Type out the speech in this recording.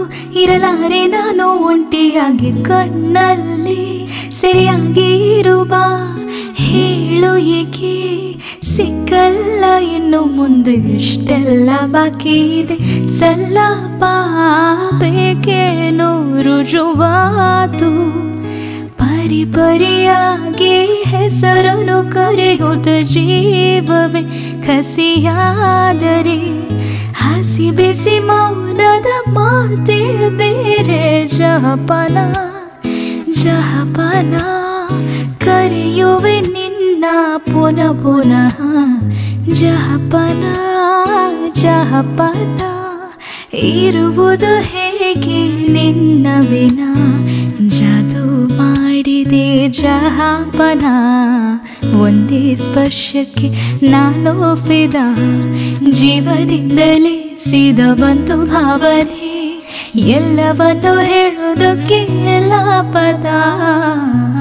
ಇರಲಾರೆ ನಾನು ಒಂಟಿಯಾಗಿ ಕಣ್ಣಲ್ಲಿ ಸರಿಯಾಗಿ ಇರುವ ಹೇಳು ಏಕೆ ಸಿಕ್ಕಲ್ಲ ಇನ್ನು ಮುಂದೆ ಇಷ್ಟೆಲ್ಲ ಬಾಕಿ ಇದೆ ಸಲ್ಲಪ ಬೇಕೇನು ರುಜುವಾತು ಪರಿ ಪರಿಯಾಗಿ ಹೆಸರನ್ನು ಕರೆಯುವುದು ಜೀವವೇ ಕಸಿಯಾದರೆ ಹಸಿ ಬಿಸಿ ಮೌನದ ಮಾತೆ ಬೇರೆ ಜಹಪನ ಜಹಪನ ಕರೆಯುವೆ ನಿನ್ನ ಪುನಃ ಪುನಃ ಜಹಪನ ಜಹಪನ ಇರುವುದು ಹೇಗೆ ನಿನ್ನ ವಿನ ಜಾದು ಮಾಡಿದೆ ಜಹಾಪನ ಒಂದೇ ಸ್ಪರ್ಶಕ್ಕೆ ನಾನು ಫಿದ ಜೀವದಿಂದಲೇ ಸಿದ ಬಂತು ಭಾವನೆ ಎಲ್ಲವನ್ನು ಹೇಳೋದಕ್ಕೆ ಎಲ್ಲ ಪದ